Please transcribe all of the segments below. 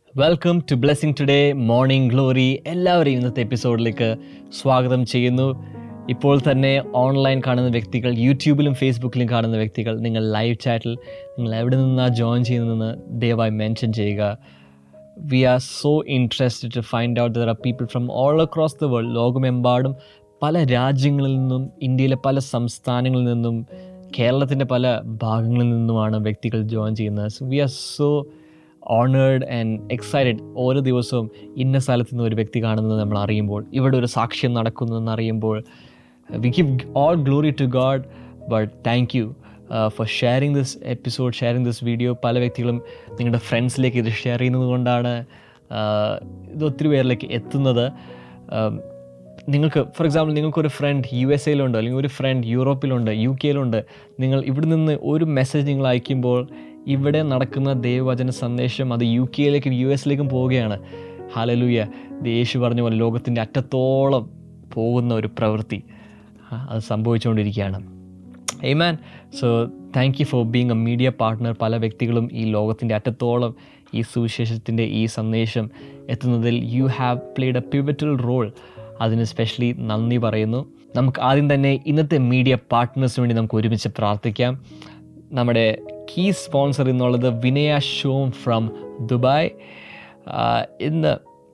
Welcome to blessing today morning glory എല്ലാവരെയും ഇന്നത്തെ എപ്പിസോഡിലേക്ക് സ്വാഗതം ചെയ്യുന്നു ഇപ്പോൾ തന്നെ ഓൺലൈൻ കാണുന്ന വ്യക്തികൾ യൂട്യൂബിലും ഫേസ്ബുക്കിലും കാണുന്ന വ്യക്തികൾ നിങ്ങൾ ലൈവ് ചാറ്റിൽ നിങ്ങൾ എവിടെ നിന്നാണ് ജോയിൻ ചെയ്യുന്നതെന്ന് ദയവായി മെൻഷൻ ചെയ്യുക we are so interested to find out there are people from all across the world ലോകമെമ്പാടും പല രാജ്യങ്ങളിൽ നിന്നും ഇന്ത്യയിലെ പല സംസ്ഥാനങ്ങളിൽ നിന്നും കേരളത്തിൻ്റെ പല ഭാഗങ്ങളിൽ നിന്നുമാണ് വ്യക്തികൾ ജോയിൻ ചെയ്യുന്നത് so we are so honoured and excited ഓരോ ദിവസവും ഇന്ന സ്ഥലത്ത് നിന്ന് ഒരു വ്യക്തി കാണുന്നത് നമ്മൾ അറിയുമ്പോൾ ഇവിടെ ഒരു സാക്ഷ്യം നടക്കുന്നതെന്ന് അറിയുമ്പോൾ we give all glory to God but thank you for sharing this episode sharing this video പല വ്യക്തികളും നിങ്ങളുടെ ഫ്രണ്ട്സിലേക്ക് ഇത് ഷെയർ ചെയ്യുന്നത് കൊണ്ടാണ് uh, ഇത് ഒത്തിരി പേരിലേക്ക് എത്തുന്നത് Um, നിങ്ങൾക്ക് ഫോർ എക്സാമ്പിൾ നിങ്ങൾക്കൊരു ഫ്രണ്ട് യു എസ് എയിലുണ്ട് അല്ലെങ്കിൽ ഒരു ഫ്രണ്ട് യൂറോപ്പിലുണ്ട് യു കെയിലുണ്ട് നിങ്ങൾ ഇവിടെ നിന്ന് ഒരു മെസ്സേജ് നിങ്ങൾ അയക്കുമ്പോൾ ഇവിടെ നടക്കുന്ന ദൈവവചന സന്ദേശം അത് യു കെയിലേക്കും യു എസിലേക്കും പോവുകയാണ് ഹാലലൂയ യേശു പറഞ്ഞ പോലെ ലോകത്തിൻ്റെ അറ്റത്തോളം പോകുന്ന ഒരു പ്രവൃത്തി ആ, അത് സംഭവിച്ചുകൊണ്ടിരിക്കുകയാണ് Amen. So thank you for being a media partner പല വ്യക്തികളും ഈ ലോകത്തിൻ്റെ അറ്റത്തോളം ഈ സുവിശേഷത്തിൻ്റെ ഈ സന്ദേശം എത്തുന്നതിൽ you have played a pivotal role അതിന് സ്പെഷ്യലി നന്ദി പറയുന്നു നമുക്ക് ആദ്യം തന്നെ ഇന്നത്തെ മീഡിയ പാർട്ട്നേഴ്സിന് വേണ്ടി നമുക്ക് ഒരുമിച്ച് പ്രാർത്ഥിക്കാം നമ്മുടെ കീ സ്പോൺസർ എന്നുള്ളത് വിനയ ഷോം ഫ്രം ദുബായ് ആഹ് ഇന്ന്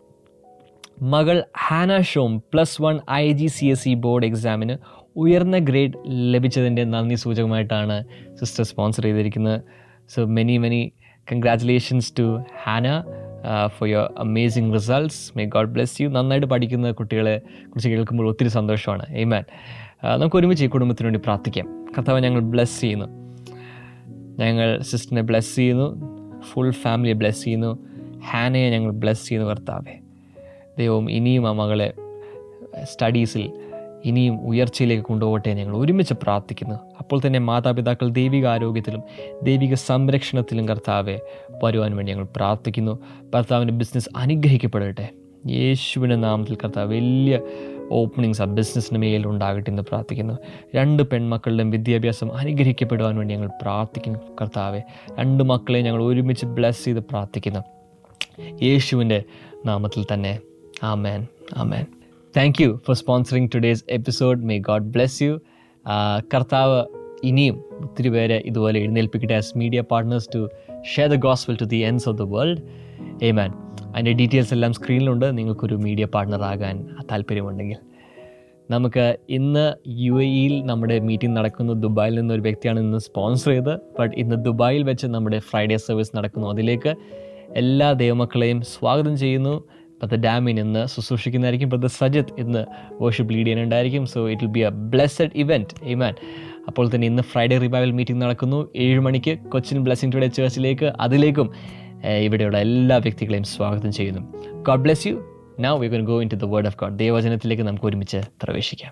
മകൾ Hana Shom plus one I G C S E board എക്സാമിന് ഉയർന്ന ഗ്രേഡ് ലഭിച്ചതിൻ്റെ നന്ദി സൂചകമായിട്ടാണ് സിസ്റ്റർ സ്പോൺസർ ചെയ്തിരിക്കുന്നത് so many many congratulations to Hana for your amazing results may God bless you നന്നായിട്ട് പഠിക്കുന്ന കുട്ടികളെ കുറിച്ച് കേൾക്കുമ്പോൾ ഒത്തിരി സന്തോഷമാണ് എയ്മാൻ നമുക്ക് ഒരുമിച്ച് ഈ കുടുംബത്തിന് വേണ്ടി പ്രാർത്ഥിക്കാം കർത്താവ് ഞങ്ങൾ ബ്ലെസ് ചെയ്യുന്നു ഞങ്ങൾ സിസ്റ്ററിനെ ബ്ലെസ് ചെയ്യുന്നു ഫുൾ ഫാമിലിയെ ബ്ലെസ് ചെയ്യുന്നു ഹാനയെ ഞങ്ങൾ ബ്ലെസ് ചെയ്യുന്നു കർത്താവെ ദൈവം ഇനിയും ആ മകളെ സ്റ്റഡീസിൽ ഇനിയും ഉയർച്ചയിലേക്ക് കൊണ്ടുപോകട്ടെ എന്ന് ഞങ്ങൾ ഒരുമിച്ച് പ്രാർത്ഥിക്കുന്നു അപ്പോൾ തന്നെ മാതാപിതാക്കൾ ദൈവിക ആരോഗ്യത്തിലും ദൈവിക സംരക്ഷണത്തിലും കർത്താവെ വരുവാൻ വേണ്ടി ഞങ്ങൾ പ്രാർത്ഥിക്കുന്നു ഭർത്താവിൻ്റെ ബിസിനസ് അനുഗ്രഹിക്കപ്പെടട്ടെ യേശുവിൻ്റെ നാമത്തിൽ കർത്താവ് വലിയ ഓപ്പണിങ്സ് ആ ബിസിനസ്സിന് മേൽ ഉണ്ടാകട്ടെ എന്ന് പ്രാർത്ഥിക്കുന്നു രണ്ട് പെൺമക്കളുടെയും വിദ്യാഭ്യാസം അനുഗ്രഹിക്കപ്പെടുവാൻ വേണ്ടി ഞങ്ങൾ പ്രാർത്ഥിക്കുന്നു കർത്താവെ രണ്ട് മക്കളെ ഞങ്ങൾ ഒരുമിച്ച് ബ്ലെസ് ചെയ്ത് പ്രാർത്ഥിക്കുന്നു യേശുവിൻ്റെ നാമത്തിൽ തന്നെ ആമേൻ ആമേൻ thank you for sponsoring today's episode may God bless you കർത്താവ് ഇനിയും ഒത്തിരി പേരെ ഇതുപോലെ എഴുന്നേൽപ്പിക്കട്ടെ as media partners to share the gospel to the ends of the world amen അതിൻ്റെ ഡീറ്റെയിൽസ് എല്ലാം സ്ക്രീനിലുണ്ട് നിങ്ങൾക്കൊരു മീഡിയ പാർട്ട്ണർ ആകാൻ താല്പര്യമുണ്ടെങ്കിൽ നമുക്ക് ഇന്ന് യു എ ഇയിൽ നമ്മുടെ മീറ്റിംഗ് നടക്കുന്നു ദുബായിൽ നിന്ന് ഒരു വ്യക്തിയാണ് ഇന്ന് സ്പോൺസർ ചെയ്ത് ബട്ട് ഇന്ന് ദുബായിൽ വെച്ച് നമ്മുടെ ഫ്രൈഡേ സർവീസ് നടക്കുന്നു അതിലേക്ക് എല്ലാ ദൈവമക്കളെയും സ്വാഗതം ചെയ്യുന്നു ബ്രദർ ഡാമിൻ ഇന്ന് ശുശ്രൂഷിക്കുന്നതായിരിക്കും ബ്രദർ സജിത്ത് ഇന്ന് വർഷിപ്പ് ലീഡ് ചെയ്യാനുണ്ടായിരിക്കും so it will be a blessed event ഇമാൻ അപ്പോൾ തന്നെ ഇന്ന് ഫ്രൈഡേ റിവൈവൽ മീറ്റിംഗ് നടക്കുന്നു ഏഴ് മണിക്ക് കൊച്ചിൻ ബ്ലെസ്സിംഗ് ടുഡേ ചേർച്ചിലേക്ക് അതിലേക്കും ഏഹ്, ഇവിടെയുള്ള എല്ലാ വ്യക്തികളെയും സ്വാഗതം ചെയ്യുന്നു God bless you now we can go into the word of God ദൈവവചനത്തിലേക്ക് നമുക്ക് ഒരുമിച്ച് പ്രവേശിക്കാം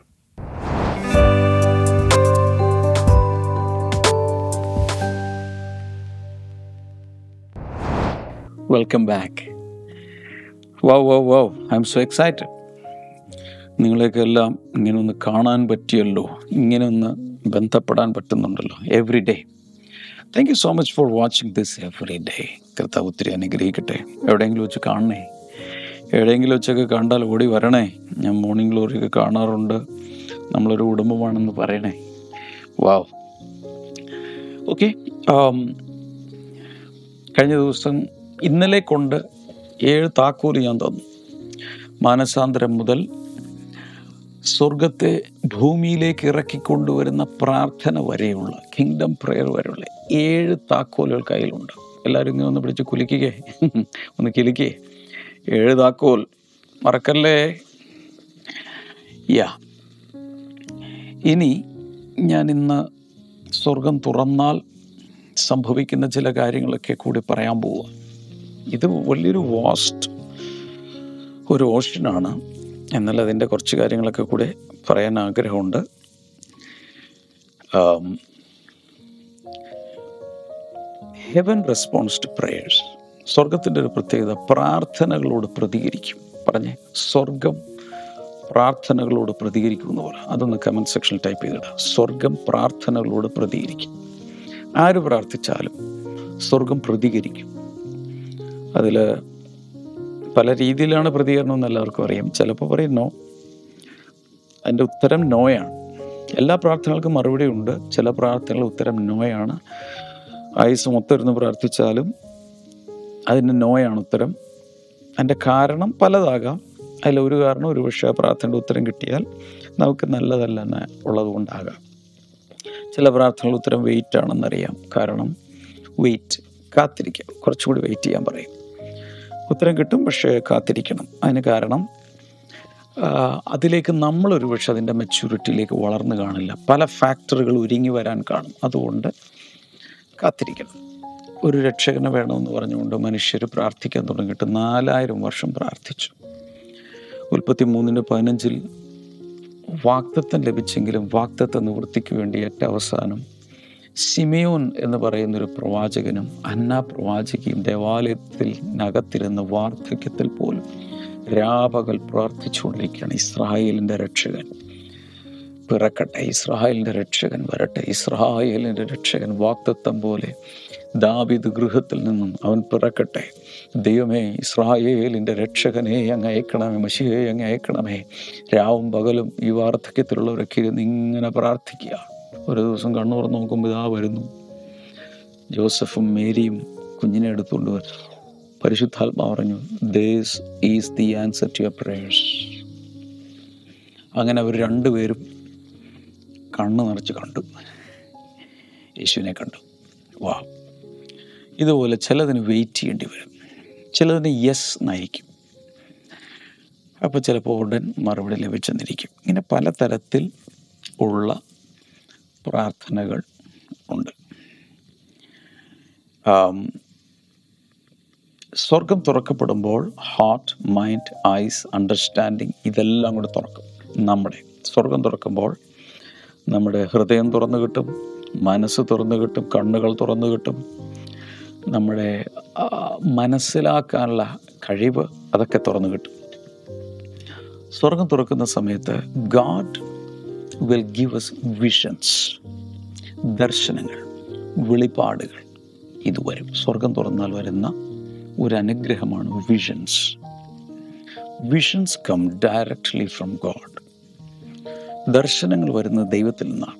welcome back wow wow wow I am so excited നിങ്ങളെയൊക്കെ എല്ലാം ഇങ്ങനെ ഒന്ന് കാണാൻ പറ്റിയല്ലോ ഇങ്ങനെ ഒന്ന് ബന്ധപ്പെടാൻ പറ്റുന്നുണ്ടല്ലോ every day thank you so much for watching this every day കർത്താവ് ഒത്തിരി അനുഗ്രഹിക്കട്ടെ എവിടെയെങ്കിലും വെച്ച് കാണണേ എവിടെയെങ്കിലും വെച്ചൊക്കെ കണ്ടാൽ ഓടി വരണേ ഞാൻ മോർണിംഗ് ഗ്ലോറിയൊക്കെ കാണാറുണ്ട് നമ്മളൊരു കുടുംബമാണെന്ന് പറയണേ വാവ് ഓക്കെ കഴിഞ്ഞ ദിവസം ഇന്നലെ കൊണ്ട് ഏഴ് താക്കൂർ ഞാൻ തന്നു മാനസാന്തരം മുതൽ സ്വർഗത്തെ ഭൂമിയിലേക്ക് ഇറക്കിക്കൊണ്ടുവരുന്ന പ്രാർത്ഥന വരെയുള്ള കിങ്ഡം പ്രെയർ വരെയുള്ള ഏഴ് താക്കോലുകൾ കയ്യിലുണ്ട് എല്ലാവരും ഇങ്ങനെ ഒന്ന് പിടിച്ച് കുലിക്കുകയെ ഒന്ന് കിലിക്കേ ഏഴ് താക്കോൽ മറക്കല്ലേ യാ ഇനി ഞാൻ ഇന്ന് സ്വർഗം തുറന്നാൽ സംഭവിക്കുന്ന ചില കാര്യങ്ങളൊക്കെ കൂടി പറയാൻ പോവുക ഇത് വലിയൊരു വാസ്റ്റ് ഒരു ഓഷനാണ് എന്നാൽ അതിൻ്റെ കുറച്ച് കാര്യങ്ങളൊക്കെ കൂടെ പറയാൻ ആഗ്രഹമുണ്ട് ഹെവൻ റെസ്പോൺസ് ടു പ്രേയേഴ്സ് സ്വർഗത്തിൻ്റെ ഒരു പ്രത്യേകത പ്രാർത്ഥനകളോട് പ്രതികരിക്കും പറഞ്ഞേ സ്വർഗം പ്രാർത്ഥനകളോട് പ്രതികരിക്കും എന്ന് പറയാം അതൊന്ന് കമൻറ്റ് സെക്ഷനിൽ ടൈപ്പ് ചെയ്തിടാം സ്വർഗം പ്രാർത്ഥനകളോട് പ്രതികരിക്കും ആര് പ്രാർത്ഥിച്ചാലും സ്വർഗം പ്രതികരിക്കും അതിൽ പല രീതിയിലാണ് പ്രതികരണം എന്ന് എല്ലാവർക്കും അറിയാം ചിലപ്പോൾ പറയും നോ അതിൻ്റെ ഉത്തരം നോയാണ് എല്ലാ പ്രാർത്ഥനകൾക്കും മറുപടി ഉണ്ട് ചില പ്രാർത്ഥനകൾ ഉത്തരം നോയാണ് ആയുസ് മൊത്തം ഇരുന്ന് പ്രാർത്ഥിച്ചാലും അതിന് നോയാണ് ഉത്തരം അതിൻ്റെ കാരണം പലതാകാം അതിലൊരു കാരണം ഒരു പക്ഷേ ആ പ്രാർത്ഥനയുടെ ഉത്തരം കിട്ടിയാൽ നമുക്ക് നല്ലതല്ല എന്ന് ഉള്ളത് കൊണ്ടാകാം ചില പ്രാർത്ഥനകൾ ഉത്തരം വെയിറ്റ് ആണെന്നറിയാം കാരണം വെയിറ്റ് കാത്തിരിക്കാം കുറച്ചുകൂടി വെയിറ്റ് ചെയ്യാൻ പറയും ഉത്തരം കിട്ടും പക്ഷേ കാത്തിരിക്കണം അതിന് കാരണം ആ, അതിലേക്ക് നമ്മളൊരു പക്ഷെ അതിൻ്റെ മെച്യൂരിറ്റിയിലേക്ക് വളർന്നു കാണില്ല പല ഫാക്ടറുകൾ ഒരുങ്ങി വരാൻ കാണും അതുകൊണ്ട് കാത്തിരിക്കണം ഒരു രക്ഷകനെ വേണമെന്ന് പറഞ്ഞുകൊണ്ട് മനുഷ്യർ പ്രാർത്ഥിക്കാൻ തുടങ്ങിയിട്ട് നാലായിരം വർഷം പ്രാർത്ഥിച്ചു ഉൽപ്പത്തി മൂന്നിൻ്റെ പതിനഞ്ചിൽ വാക്തത്വം ലഭിച്ചെങ്കിലും വാക്തത്വ നിവൃത്തിക്ക് വേണ്ടി ഏറ്റവും അവസാനം സിമിയോൻ എന്ന് പറയുന്നൊരു പ്രവാചകനും അന്ന പ്രവാചകിയും ദേവാലയത്തിൽ നകത്തിരുന്ന വാർദ്ധക്യത്തിൽ പോലും രാപകൽ പ്രാർത്ഥിച്ചുകൊണ്ടിരിക്കുകയാണ് ഇസ്രായേലിൻ്റെ രക്ഷകൻ പിറക്കട്ടെ ഇസ്രായേലിൻ്റെ രക്ഷകൻ വരട്ടെ ഇസ്രായേലിൻ്റെ രക്ഷകൻ വാക്തത്വം പോലെ ദാവിദ് ഗൃഹത്തിൽ നിന്നും അവൻ പിറക്കട്ടെ ദൈവമേ ഇസ്രായേലിൻ്റെ രക്ഷകനെ അങ്ങ് അയക്കണമേ മഷിയെ അങ്ങ് അയക്കണമേ രാവും പകലും ഈ വാർദ്ധക്യത്തിലുള്ളവരൊക്കെ ഇരുന്ന് ഇങ്ങനെ പ്രാർത്ഥിക്കുക ഒരു ദിവസം കണ്ണു തുറന്ന് നോക്കുമ്പോൾ ഇതാ വരുന്നു ജോസഫും മേരിയും കുഞ്ഞിനെ എടുത്തുകൊണ്ട് വരും പരിശുദ്ധാത്മാ പറഞ്ഞു this is the answer to your prayers അങ്ങനെ അവർ രണ്ടുപേരും കണ്ണ് നിറച്ച് കണ്ടു യേശുവിനെ കണ്ടു വാ ഇതുപോലെ ചിലതിന് വെയിറ്റ് ചെയ്യേണ്ടി വരും ചിലതിന് യെസ് എന്നായിരിക്കും അപ്പോൾ ചിലപ്പോൾ ഉടൻ മറുപടി ലഭിച്ചെന്നിരിക്കും ഇങ്ങനെ പലതരത്തിൽ ഉള്ള പ്രാർത്ഥനകൾ ഉണ്ട് ആം, സ്വർഗം തുറക്കപ്പെടുമ്പോൾ ഹാർട്ട് മൈൻഡ് ഐസ് അണ്ടർസ്റ്റാൻഡിങ് ഇതെല്ലാം കൂടെ തുറക്കും നമ്മുടെ സ്വർഗം തുറക്കുമ്പോൾ നമ്മുടെ ഹൃദയം തുറന്നു കിട്ടും മനസ്സ് തുറന്നു കിട്ടും കണ്ണുകൾ തുറന്നു കിട്ടും നമ്മുടെ ആ, മനസ്സിലാക്കാനുള്ള കഴിവ് അതൊക്കെ തുറന്നു കിട്ടും സ്വർഗം തുറക്കുന്ന സമയത്ത് God will give us visions ദർശനങ്ങൾ വെളിപ്പാടുകൾ ഇത് വരും സ്വർഗം തുറന്നാൽ വരുന്ന ഒരു അനുഗ്രഹമാണ് visions visions come directly from God ദർശനങ്ങൾ വരുന്നത് ദൈവത്തിൽ നിന്നാണ്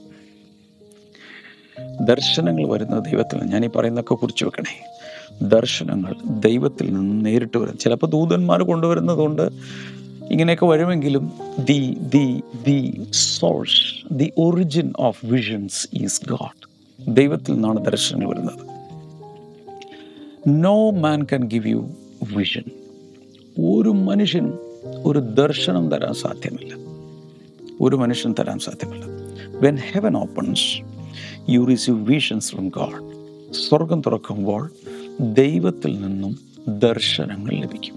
ദർശനങ്ങൾ വരുന്നത് ദൈവത്തിൽ നിന്ന് ഞാൻ ഈ പറയുന്നതൊക്കെ കുറിച്ച് വെക്കണേ ദർശനങ്ങൾ ദൈവത്തിൽ നിന്ന് നേരിട്ട് വരും ചിലപ്പോൾ ദൂതന്മാർ കൊണ്ടുവരുന്നത് കൊണ്ട് ഇങ്ങനെയൊക്കെ വരുമെങ്കിലും the the the source the origin of visions is God ദൈവത്തിൽ നിന്നാണ് ദർശനങ്ങൾ വരുന്നത് no man can give you vision ഒരു മനുഷ്യനും ഒരു ദർശനം തരാൻ സാധ്യമല്ല ഒരു മനുഷ്യൻ തരാൻ സാധ്യമല്ല when heaven opens you receive visions from God സ്വർഗം തുറക്കുമ്പോൾ ദൈവത്തിൽ നിന്നും ദർശനങ്ങൾ ലഭിക്കും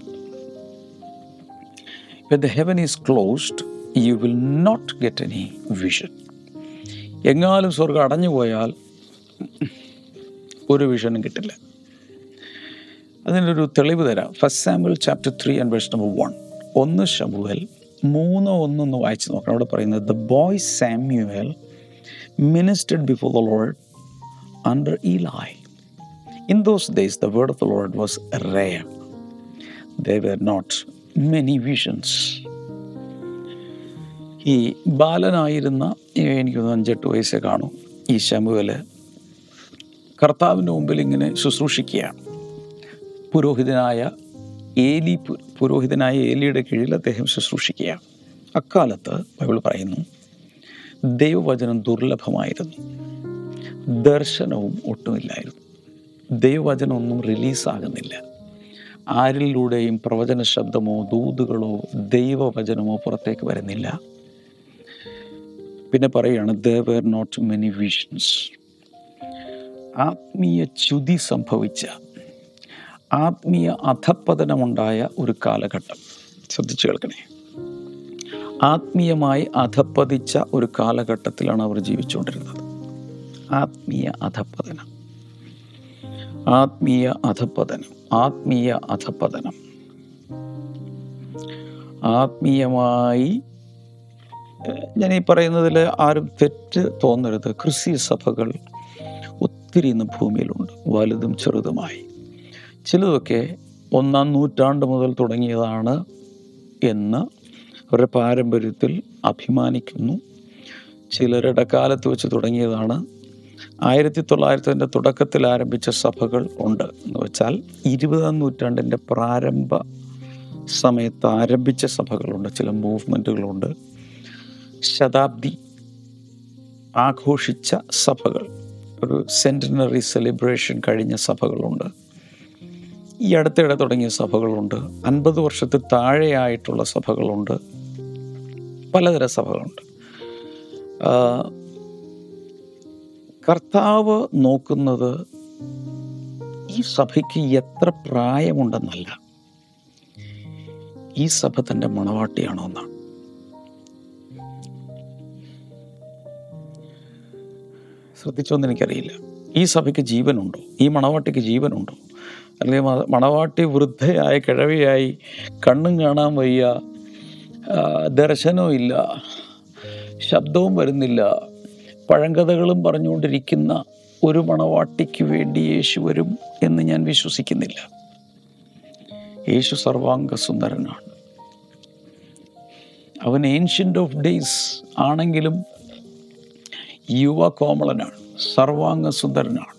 when the heaven is closed you will not get any vision എങ്ങാലും സ്വർഗം അടഞ്ഞു പോയാൽ ഒരു വിഷനും കിട്ടില്ല അതിനൊരു തെളിവ് തരാം first sample chapter three and verse number one ഒന്ന് ശമുവൽ മൂന്ന് ഒന്നൊന്ന് വായിച്ച് നോക്കണം അവിടെ പറയുന്നത് the boy Samuel ministered before the Lord under Eli in those days the word of the Lord was rare there were not many visions ഈ ബാലനായിരുന്ന ഈ എനിക്ക് തോന്നുന്നു അഞ്ചെട്ട് വയസ്സേ കാണും ഈ ശമുവല് കർത്താവിൻ്റെ മുമ്പിൽ ഇങ്ങനെ ശുശ്രൂഷിക്കുകയാണ് പുരോഹിതനായ ഏലി പു- പുരോഹിതനായ ഏലിയുടെ കീഴിൽ അദ്ദേഹം ശുശ്രൂഷിക്കുകയാണ് അക്കാലത്ത് ബൈബിൾ പറയുന്നു ദൈവവചനം ദുർലഭമായിരുന്നു ദർശനവും ഒട്ടുമില്ലായിരുന്നു ദൈവവചനം ഒന്നും റിലീസാകുന്നില്ല ആരിലൂടെയും പ്രവചന ശബ്ദമോ ദൂതുകളോ ദൈവവചനമോ പുറത്തേക്ക് വരുന്നില്ല പിന്നെ പറയുകയാണ് there were not many visions ആത്മീയ ച്യുതി സംഭവിച്ച ആത്മീയ അധപ്പതനമുണ്ടായ ഒരു കാലഘട്ടം ശ്രദ്ധിച്ചു കേൾക്കണേ ആത്മീയമായി അധപ്പതിച്ച ഒരു കാലഘട്ടത്തിലാണ് അവർ ജീവിച്ചുകൊണ്ടിരുന്നത് ആത്മീയ അധപ്പതനം ആത്മീയ അധപ്പതനം ആത്മീയ അധപ്പതനം ആത്മീയമായി ഏഹ്, ഞാൻ ഈ പറയുന്നതിൽ ആരും തെറ്റ് തോന്നരുത് ക്രിസ്തീയ സഭകൾ ഒത്തിരി ഇന്ന് ഭൂമിയിലുണ്ട് വലുതും ചെറുതുമായി ചിലതൊക്കെ ഒന്നാം നൂറ്റാണ്ട് മുതൽ തുടങ്ങിയതാണ് എന്ന് അവരുടെ പാരമ്പര്യത്തിൽ അഭിമാനിക്കുന്നു ചിലർ ഇടക്കാലത്ത് വെച്ച് തുടങ്ങിയതാണ് ആയിരത്തി തൊള്ളായിരത്തിൻ്റെ തുടക്കത്തിൽ ആരംഭിച്ച സഭകൾ ഉണ്ട് എന്ന് വെച്ചാൽ ഇരുപതാം നൂറ്റാണ്ടിൻ്റെ പ്രാരംഭ സമയത്ത് ആരംഭിച്ച സഭകളുണ്ട് ചില മൂവ്മെൻറ്റുകളുണ്ട് ശതാബ്ദി ആഘോഷിച്ച സഭകൾ ഒരു സെൻറ്റിനറി സെലിബ്രേഷൻ കഴിഞ്ഞ സഭകളുണ്ട് ഈ അടുത്തിടെ തുടങ്ങിയ സഭകളുണ്ട് അൻപത് വർഷത്തിൽ താഴെയായിട്ടുള്ള സഭകളുണ്ട് പലതരം സഭകളുണ്ട് ആ, കർത്താവ് നോക്കുന്നത് ഈ സഭയ്ക്ക് എത്ര പ്രായമുണ്ടെന്നല്ല ഈ സഭ തൻ്റെ മണവാട്ടിയാണോ എന്നാണ് ശ്രദ്ധിച്ചോന്ന് എനിക്കറിയില്ല ഈ സഭയ്ക്ക് ജീവനുണ്ടോ ഈ മണവാട്ടിക്ക് ജീവനുണ്ടോ അല്ലെങ്കിൽ മ- മണവാട്ടി വൃദ്ധയായ കിഴവിയായി കണ്ണും കാണാൻ വയ്യ ആ, ദർശനവും ഇല്ല ശബ്ദവും വരുന്നില്ല പഴങ്കഥകളും പറഞ്ഞുകൊണ്ടിരിക്കുന്ന ഒരു മണവാട്ടിക്ക് വേണ്ടി യേശു വരും എന്ന് ഞാൻ വിശ്വസിക്കുന്നില്ല യേശു സർവാംഗ സുന്ദരനാണ് അവൻ ഏൻഷ്യൻ്റ് ഓഫ് ഡേയ്സ് ആണെങ്കിലും യുവ കോമളനാണ് സർവാംഗ സുന്ദരനാണ്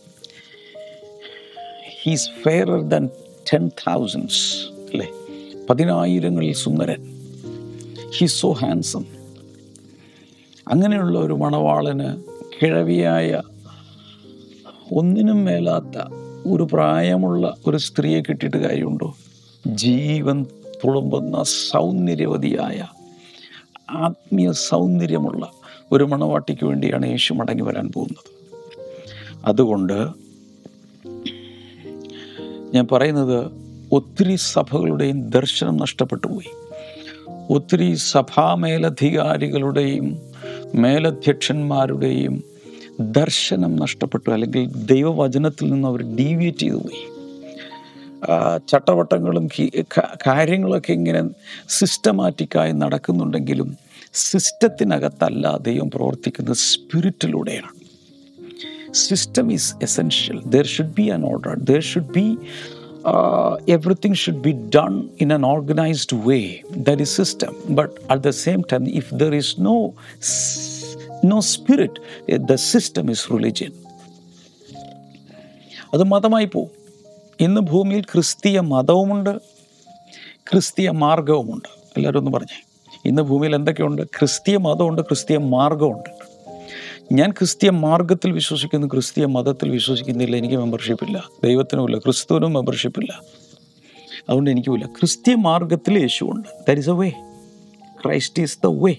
he's fairer than ten thousands അല്ലേ പതിനായിരങ്ങളിൽ സുന്ദരൻ ഹീസ് സോ ഹാൻസം അങ്ങനെയുള്ള ഒരു മണവാളന് കിഴവിയായ ഒന്നിനും മേലാത്ത ഒരു പ്രായമുള്ള ഒരു സ്ത്രീയെ കിട്ടിയിട്ട് കാര്യമുണ്ടോ ജീവൻ തുളുമ്പുന്ന സൗന്ദര്യവതിയായ ആത്മീയ സൗന്ദര്യമുള്ള ഒരു മണവാട്ടിക്ക് വേണ്ടിയാണ് യേശു മടങ്ങി വരാൻ പോകുന്നത് അതുകൊണ്ട് ഞാൻ പറയുന്നത് ഒത്തിരി സഭകളുടെയും ദർശനം നഷ്ടപ്പെട്ടു പോയി ഒത്തിരി സഭാ മേലധികാരികളുടെയും മേലധ്യക്ഷന്മാരുടെയും ദർശനം നഷ്ടപ്പെട്ടു അല്ലെങ്കിൽ ദൈവവചനത്തിൽ നിന്ന് അവർ ഡീവിയേറ്റ് ചെയ്തു പോയി ആ, ചട്ടവട്ടങ്ങളും കി- ക- കാര്യങ്ങളൊക്കെ ഇങ്ങനെ സിസ്റ്റമാറ്റിക്കായി നടക്കുന്നുണ്ടെങ്കിലും സിസ്റ്റത്തിനകത്തല്ല ദൈവം പ്രവർത്തിക്കുന്നത് സ്പിരിറ്റിലൂടെയാണ് system is essential. There should be an order. There should be uh, everything should be done in an organized way. That is system. But at the same time, if there is no s- no spirit, eh, the system is religion. അത് മതമായി പോവും ഇന്ന് ഭൂമിയിൽ ക്രിസ്തീയ മതവുമുണ്ട് ക്രിസ്തീയ മാർഗവുമുണ്ട് എല്ലാവരും ഒന്ന് പറഞ്ഞേ ഇന്ന് ഭൂമിയിൽ എന്തൊക്കെയുണ്ട് ക്രിസ്തീയ മതമുണ്ട് ക്രിസ്തീയ മാർഗമുണ്ട് ഞാൻ ക്രിസ്തീയ മാർഗത്തിൽ വിശ്വസിക്കുന്നു ക്രിസ്തീയ മതത്തിൽ വിശ്വസിക്കുന്നില്ല എനിക്ക് മെമ്പർഷിപ്പില്ല ദൈവത്തിനുമില്ല ക്രിസ്തുവിനും മെമ്പർഷിപ്പില്ല അതുകൊണ്ട് എനിക്കുമില്ല ക്രിസ്തീയ മാർഗത്തിൽ യേശുവുണ്ട് that is a way Christ is the way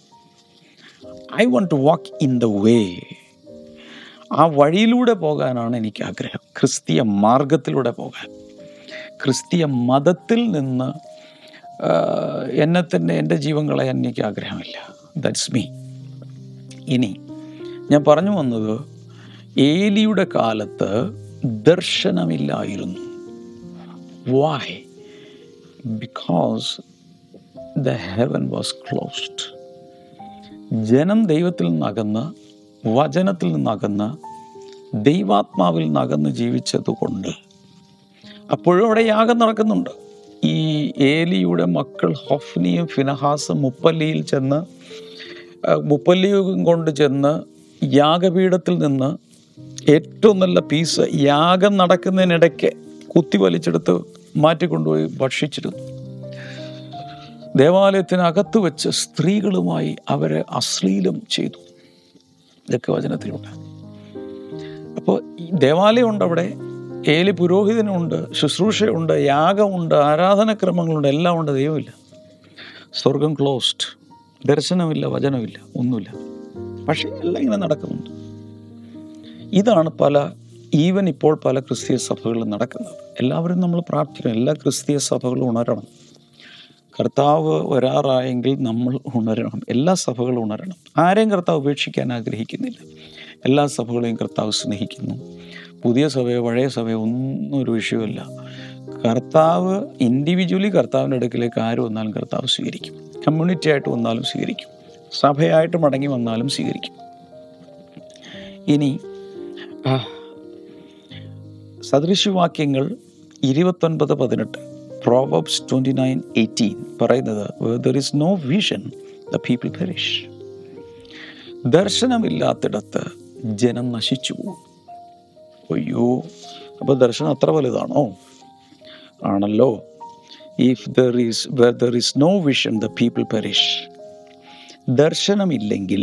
I want to walk in the way ആ വഴിയിലൂടെ പോകാനാണ് എനിക്ക് ആഗ്രഹം ക്രിസ്തീയ മാർഗത്തിലൂടെ പോകാൻ ക്രിസ്തീയ മതത്തിൽ നിന്ന് ആ, എന്നെ തന്നെ എൻ്റെ ജീവൻ കളയാൻ എനിക്ക് ആഗ്രഹമില്ല ദാറ്റ്സ് മീ ഇനി ഞാൻ പറഞ്ഞു വന്നത് ഏലിയുടെ കാലത്ത് ദർശനമില്ലായിരുന്നു why because the heaven was closed ജനം ദൈവത്തിൽ നിന്നകന്ന് വചനത്തിൽ നിന്നകന്ന് ദൈവാത്മാവിൽ നിന്നകന്ന് ജീവിച്ചതുകൊണ്ട് അപ്പോഴും അവിടെ യാഗം നടക്കുന്നുണ്ട് ഈ ഏലിയുടെ മക്കൾ ഹൊഫ്നിയും ഫിനഹാസും മുപ്പല്ലിയിൽ ചെന്ന് ആ, മുപ്പല്ലിയും കൊണ്ട് ചെന്ന് യാഗപീഠത്തിൽ നിന്ന് ഏറ്റവും നല്ല പീസ് യാഗം നടക്കുന്നതിനിടയ്ക്ക് കുത്തി വലിച്ചെടുത്ത് മാറ്റിക്കൊണ്ടുപോയി ഭക്ഷിച്ചിരുന്നു ദേവാലയത്തിനകത്ത് വെച്ച് സ്ത്രീകളുമായി അവരെ അശ്ലീലം ചെയ്തു ഇതൊക്കെ വചനത്തിലുണ്ട് അപ്പോൾ ഈ ദേവാലയമുണ്ട് അവിടെ ഏലി പുരോഹിതനുണ്ട് ശുശ്രൂഷയുണ്ട് യാഗമുണ്ട് ആരാധനക്രമങ്ങളുണ്ട് എല്ലാം ഉണ്ട് ദൈവമില്ല സ്വർഗം ക്ലോസ്ഡ് ദർശനമില്ല വചനമില്ല ഒന്നുമില്ല പക്ഷേ എല്ലാം ഇങ്ങനെ നടക്കുന്നുണ്ട് ഇതാണ് പല ഈവൻ ഇപ്പോൾ പല ക്രിസ്തീയ സഭകളിലും നടക്കുന്നത് എല്ലാവരും നമ്മൾ പ്രാർത്ഥിക്കണം എല്ലാ ക്രിസ്തീയ സഭകളും ഉണരണം കർത്താവ് വരാറായെങ്കിൽ നമ്മൾ ഉണരണം എല്ലാ സഭകളും ഉണരണം ആരെയും കർത്താവ് ഉപേക്ഷിക്കാൻ ആഗ്രഹിക്കുന്നില്ല എല്ലാ സഭകളെയും കർത്താവ് സ്നേഹിക്കുന്നു പുതിയ സഭയോ പഴയ സഭയോ ഒന്നും ഒരു വിഷയമല്ല കർത്താവ് ഇൻഡിവിജ്വലി കർത്താവിൻ്റെ അടുക്കിലേക്ക് ആര് വന്നാലും കർത്താവ് സ്വീകരിക്കും കമ്മ്യൂണിറ്റി ആയിട്ട് വന്നാലും സ്വീകരിക്കും സഭയായിട്ട് മടങ്ങി വന്നാലും സ്വീകരിക്കും ഇനി ആ, സദൃശവാക്യങ്ങൾ ഇരുപത്തൊൻപത് പതിനെട്ട് പ്രോവബ്സ് ട്വൻറ്റി നയൻ എയ്റ്റീൻ പറയുന്നത് there is no vision the people perish ദർശനമില്ലാത്തിടത്ത് ജനം നശിച്ചു പോകും അയ്യോ അപ്പോൾ ദർശനം അത്ര വലുതാണോ ആണല്ലോ if there is where there is no vision the people perish ദർശനമില്ലെങ്കിൽ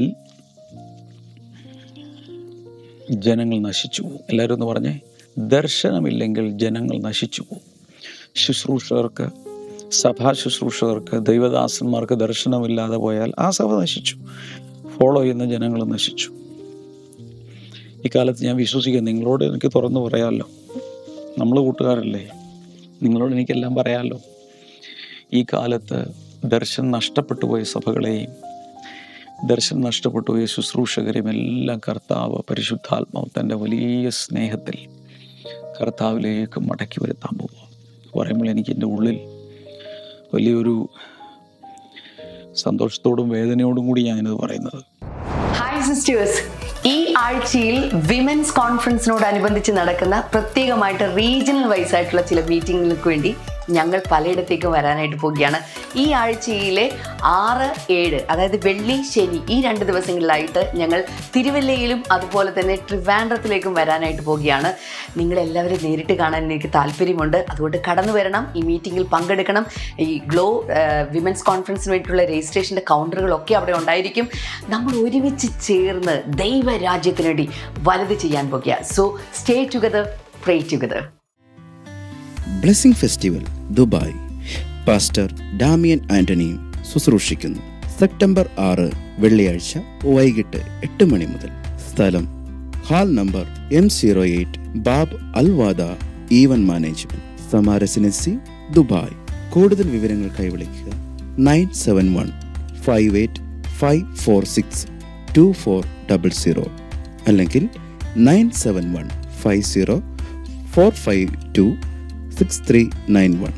ജനങ്ങൾ നശിച്ചു പോകും എല്ലാവരും ഒന്ന് പറഞ്ഞേ ദർശനമില്ലെങ്കിൽ ജനങ്ങൾ നശിച്ചു പോകും ശുശ്രൂഷകർക്ക് സഭാ ശുശ്രൂഷകർക്ക് ദൈവദാസന്മാർക്ക് ദർശനമില്ലാതെ പോയാൽ ആ സഭ നശിച്ചു ഫോളോ ചെയ്യുന്ന ജനങ്ങൾ നശിച്ചു ഇക്കാലത്ത് ഞാൻ വിശ്വസിക്കുന്നു നിങ്ങളോട് എനിക്ക് തുറന്നു പറയാമല്ലോ നമ്മൾ കൂട്ടുകാരല്ലേ നിങ്ങളോട് എനിക്കെല്ലാം പറയാമല്ലോ ഈ കാലത്ത് ദർശനം നഷ്ടപ്പെട്ടു പോയ സഭകളെയും ദർശനം നഷ്ടപ്പെട്ടു പോയ ശുശ്രൂഷകരെയും എല്ലാം കർത്താവ് പരിശുദ്ധാത്മാവ് തൻ്റെ വലിയ സ്നേഹത്തിൽ കർത്താവിലേക്ക് മടക്കി വരുത്താൻ പോവുക പറയുമ്പോൾ എനിക്ക് എൻ്റെ ഉള്ളിൽ വലിയൊരു സന്തോഷത്തോടും വേദനയോടും കൂടി ഞാനിത് പറയുന്നത് ഹായ് സിസ്റ്റേഴ്സ് ഈ ആഴ്ചയിൽ വിമൻസ് കോൺഫറൻസിനോടനുബന്ധിച്ച് നടക്കുന്ന പ്രത്യേകമായിട്ട് റീജിയണൽ വൈസ് ആയിട്ടുള്ള ചില മീറ്റിങ്ങുകൾക്ക് വേണ്ടി ഞങ്ങൾ പലയിടത്തേക്കും വരാനായിട്ട് പോവുകയാണ് ഈ ആഴ്ചയിലെ ആറ് ഏഴ് അതായത് വെള്ളി ശനി ഈ രണ്ട് ദിവസങ്ങളിലായിട്ട് ഞങ്ങൾ തിരുവല്ലയിലും അതുപോലെ തന്നെ ട്രിവാൻഡ്രത്തിലേക്കും വരാനായിട്ട് പോവുകയാണ് നിങ്ങളെല്ലാവരും നേരിട്ട് കാണാൻ എനിക്ക് താല്പര്യമുണ്ട് അതുകൊണ്ട് കടന്നു വരണം ഈ മീറ്റിങ്ങിൽ പങ്കെടുക്കണം ഈ ഗ്ലോ വിമൻസ് കോൺഫറൻസിന് വേണ്ടിയിട്ടുള്ള രജിസ്ട്രേഷൻ്റെ കൗണ്ടറുകളൊക്കെ അവിടെ ഉണ്ടായിരിക്കും നമ്മൾ ഒരുമിച്ച് ചേർന്ന് ദൈവരാജ്യത്തിന് വേണ്ടി വലുത് ചെയ്യാൻ പോകുക so stay together pray together blessing festival Dubai pastor Damian ആന്റണിയും ശുശ്രൂഷിക്കുന്നു സെപ്റ്റംബർ ആറ് വെള്ളിയാഴ്ച വൈകിട്ട് എട്ട് മണി മുതൽ സ്ഥലം hall number M zero eight Bab Alwada event management Sama residency Dubai കൂടുതൽ വിവരങ്ങൾക്കായി വിളിക്കുക nine seven one five eight five four six two four double zero അല്ലെങ്കിൽ nine seven one five zero four five two six three nine one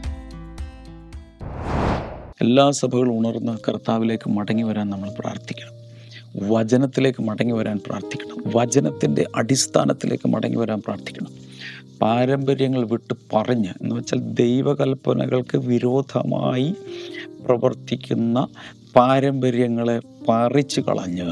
എല്ലാ സഭകളും ഉണർന്ന് കർത്താവിലേക്ക് മടങ്ങി വരാൻ നമ്മൾ പ്രാർത്ഥിക്കണം വചനത്തിലേക്ക് മടങ്ങി വരാൻ പ്രാർത്ഥിക്കണം വചനത്തിൻ്റെ അടിസ്ഥാനത്തിലേക്ക് മടങ്ങി വരാൻ പ്രാർത്ഥിക്കണം പാരമ്പര്യങ്ങൾ വിട്ട് പറഞ്ഞ് എന്ന് വെച്ചാൽ ദൈവകൽപ്പനകൾക്ക് വിരോധമായി പ്രവർത്തിക്കുന്ന പാരമ്പര്യങ്ങളെ പറിച്ചു കളഞ്ഞ്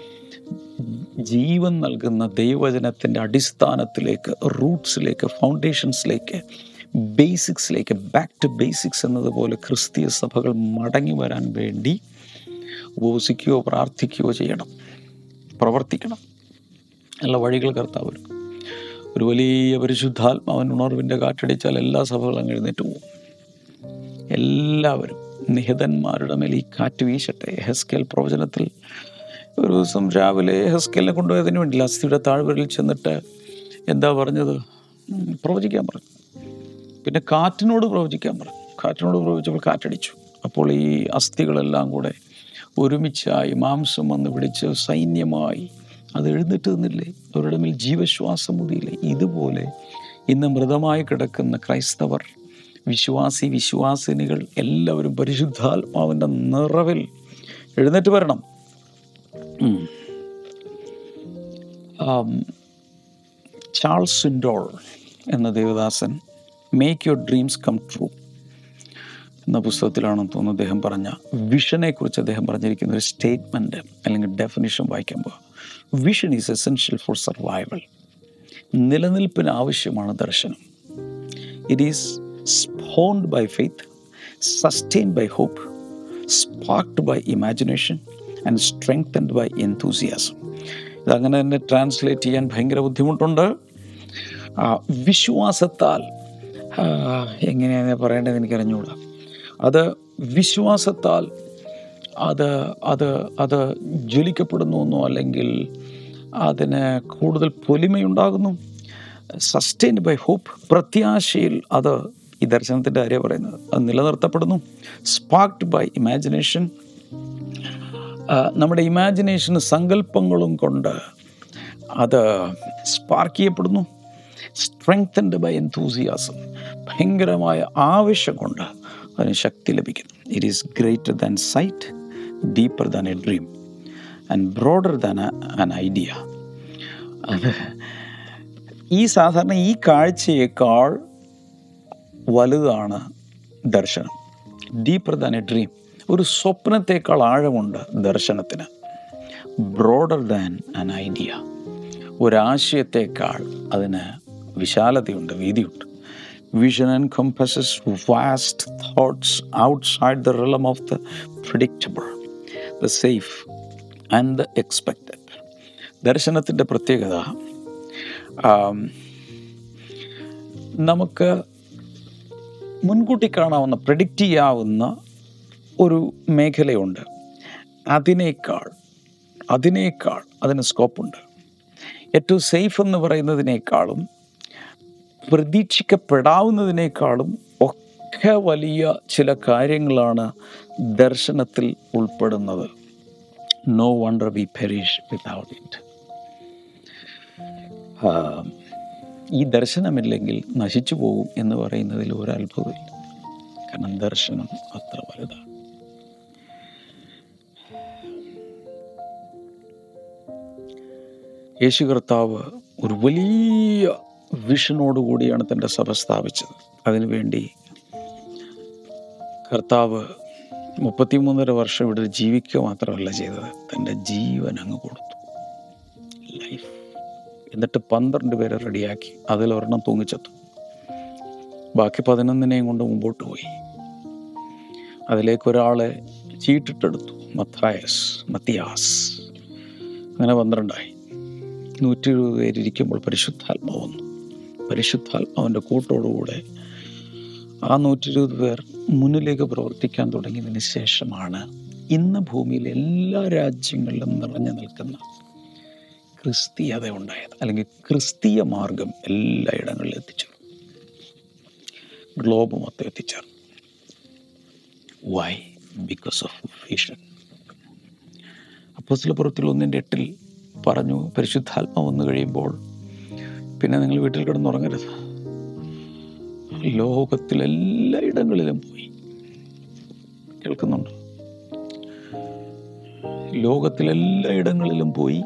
ജീവൻ നൽകുന്ന ദൈവവചനത്തിൻ്റെ അടിസ്ഥാനത്തിലേക്ക് റൂട്ട്സിലേക്ക് ഫൗണ്ടേഷൻസിലേക്ക് ബേസിക്സിലേക്ക് ബാക്ക് ടു ബേസിക്സ് എന്നതുപോലെ ക്രിസ്തീയ സഭകൾ മടങ്ങി വരാൻ വേണ്ടി ഉപവസിക്കുകയോ പ്രാർത്ഥിക്കുകയോ ചെയ്യണം പ്രവർത്തിക്കണം എല്ലാ വഴികൾ കർത്താവ് ഒരുക്കും. ഒരു വലിയ പരിശുദ്ധാത്മാവൻ ഉണർവിൻ്റെ കാറ്റടിച്ചാൽ എല്ലാ സഭകളും അങ്ങ് എഴുന്നേറ്റ് പോകും എല്ലാവരും നിഹിതന്മാരുടെ മേൽ ഈ കാറ്റ് വീശട്ടെ ഹെസ്കേൽ പ്രവചനത്തിൽ ഒരു ദിവസം രാവിലെ ഹെസ്കേലിനെ കൊണ്ടുപോയതിന് വേണ്ടിയില്ല അസ്ഥിയുടെ താഴ്വരയിൽ ചെന്നിട്ട് എന്താ പറഞ്ഞത് ഉം, പ്രവചിക്കാൻ പറഞ്ഞു പിന്നെ കാറ്റിനോട് പ്രവചിക്കാൻ പറഞ്ഞു കാറ്റിനോട് പ്രവചിച്ചപ്പോൾ കാറ്റടിച്ചു അപ്പോൾ ഈ അസ്ഥികളെല്ലാം കൂടെ ഒരുമിച്ചായി മാംസം വന്ന് പിടിച്ച് സൈന്യമായി അത് എഴുന്നേറ്റ് നിന്നില്ലേ അവരുടെ മേൽ ജീവശ്വാസം മുതിയില്ലേ ഇതുപോലെ ഇന്ന് മൃതമായി കിടക്കുന്ന ക്രൈസ്തവർ വിശ്വാസി വിശ്വാസിനികൾ എല്ലാവരും പരിശുദ്ധാത്മാവിൻ്റെ നിറവിൽ എഴുന്നേറ്റ് വരണം ഉം. ആം, ചാൾസ് സിൻഡോൾ എന്ന ദേവദാസൻ make your dreams come true എന്ന പുസ്തകത്തിലാണെന്ന് തോന്നുന്നു അദ്ദേഹം പറഞ്ഞ വിഷനെ കുറിച്ച് അദ്ദേഹം പറഞ്ഞിരിക്കുന്ന ഒരു സ്റ്റേറ്റ്മെൻറ്റ് അല്ലെങ്കിൽ ഡെഫിനിഷൻ വായിക്കാൻ പോവുക vision is essential for survival നിലനിൽപ്പിന് ആവശ്യമാണ് ദർശനം it is spawned by faith sustained by hope sparked by imagination and strengthened by enthusiasm ഇതങ്ങനെ തന്നെ ട്രാൻസ്ലേറ്റ് ചെയ്യാൻ ഭയങ്കര ബുദ്ധിമുട്ടുണ്ട് ആ, വിശ്വാസത്താൽ ആ, എങ്ങനെയാണ് പറയേണ്ടത് എനിക്കറിഞ്ഞുകൂടാ അത് വിശ്വാസത്താൽ അത് അത് അത് ജ്വലിക്കപ്പെടുന്നു എന്നോ അല്ലെങ്കിൽ അതിന് കൂടുതൽ പൊലിമയുണ്ടാകുന്നു സസ്റ്റെയിൻഡ് ബൈ ഹോപ്പ് പ്രത്യാശയിൽ അത് ഈ ദർശനത്തിൻ്റെ കാര്യം പറയുന്നത് അത് നിലനിർത്തപ്പെടുന്നു സ്പാർക്ഡ് ബൈ ഇമാജിനേഷൻ നമ്മുടെ ഇമാജിനേഷന് സങ്കല്പങ്ങളും കൊണ്ട് അത് സ്പാർക്ക് ചെയ്യപ്പെടുന്നു സ്ട്രെങ്തൻഡ് ബൈ എൻതൂസിയാസം ഭയങ്കരമായ ആവശ്യം കൊണ്ട് അതിന് ശക്തി ലഭിക്കുന്നു it is greater than sight deeper than a dream and broader than an idea അത് ഈ സാധാരണ ഈ കാഴ്ചയേക്കാൾ വലുതാണ് ദർശനം ഡീപ്പർ ദാൻ എ ഡ്രീം ഒരു സ്വപ്നത്തേക്കാൾ ആഴമുണ്ട് ദർശനത്തിന് ബ്രോഡർ ദാൻ ആൻ ഐഡിയ ഒരാശയത്തേക്കാൾ അതിന് വിശാലതയുണ്ട് വീതിയുണ്ട് vision encompasses vast thoughts outside the realm of the predictable the safe and the expected ദർശനത്തിൻ്റെ പ്രത്യേകത ആം, നമുക്ക് മുൻകൂട്ടി കാണാവുന്ന പ്രഡിക്റ്റ് ചെയ്യാവുന്ന ഒരു മേഖലയുണ്ട് അതിനേക്കാൾ അതിനേക്കാൾ അതിന് സ്കോപ്പുണ്ട് ഏറ്റവും സേഫ് എന്ന് പറയുന്നതിനേക്കാളും പ്രതീക്ഷിക്കപ്പെടാവുന്നതിനേക്കാളും ഒക്കെ വലിയ ചില കാര്യങ്ങളാണ് ദർശനത്തിൽ ഉൾപ്പെടുന്നത് no wonder we perish without it ഈ ദർശനമില്ലെങ്കിൽ നശിച്ചു പോകും എന്ന് പറയുന്നതിൽ ഒരു അത്ഭുതമില്ല കാരണം ദർശനം അത്ര വലുതാണ് യേശു കർത്താവ് ഒരു വലിയ വിഷനോട് കൂടിയാണ് തൻ്റെ സഭ സ്ഥാപിച്ചത് അതിനുവേണ്ടി കർത്താവ് മുപ്പത്തിമൂന്നര വർഷം ഇവിടെ ജീവിക്കുക മാത്രമല്ല ചെയ്തത് തൻ്റെ ജീവൻ അങ്ങ് കൊടുത്തു ലൈഫ് എന്നിട്ട് പന്ത്രണ്ട് പേരെ റെഡിയാക്കി അതിലൊരെണ്ണം തൂങ്ങിച്ചെത്തു ബാക്കി പതിനൊന്നിനെയും കൊണ്ട് മുമ്പോട്ട് പോയി അതിലേക്ക് ഒരാളെ ചീട്ടിട്ടെടുത്തു മത്തായസ് മത്തിയാസ് അങ്ങനെ പന്ത്രണ്ടായി നൂറ്റി എഴുപത് പേരിയ്ക്കുമ്പോൾ പരിശുദ്ധാത്മാവ് വന്നു പരിശുദ്ധാത്മാവിൻ്റെ കൂട്ടോടുകൂടെ ആ നൂറ്റി ഇരുപത് പേർ മുന്നിലേക്ക് പ്രവർത്തിക്കാൻ തുടങ്ങിയതിന് ശേഷമാണ് ഇന്ന് ഭൂമിയിലെ എല്ലാ രാജ്യങ്ങളിലും നിറഞ്ഞു നിൽക്കുന്ന ക്രിസ്തീയത ഉണ്ടായത് അല്ലെങ്കിൽ ക്രിസ്തീയ മാർഗം എല്ലായിടങ്ങളിലും എത്തിച്ചേർന്നു ഗ്ലോബ് മൊത്തം എത്തിച്ചേർന്നു വൈ ബിക്കോസ് ഓഫ് വിഷൻ അപ്പോസ്തല പുറത്തിൽ ഒന്നിൻ്റെ എട്ടിൽ പറഞ്ഞു പരിശുദ്ധാത്മ വന്നു കഴിയുമ്പോൾ പിന്നെ നിങ്ങൾ വീട്ടിൽ കിടന്നുറങ്ങരുത് ലോകത്തിലെല്ലായിടങ്ങളിലും പോയി കേൾക്കുന്നുണ്ടോ ലോകത്തിലെല്ലായിടങ്ങളിലും പോയി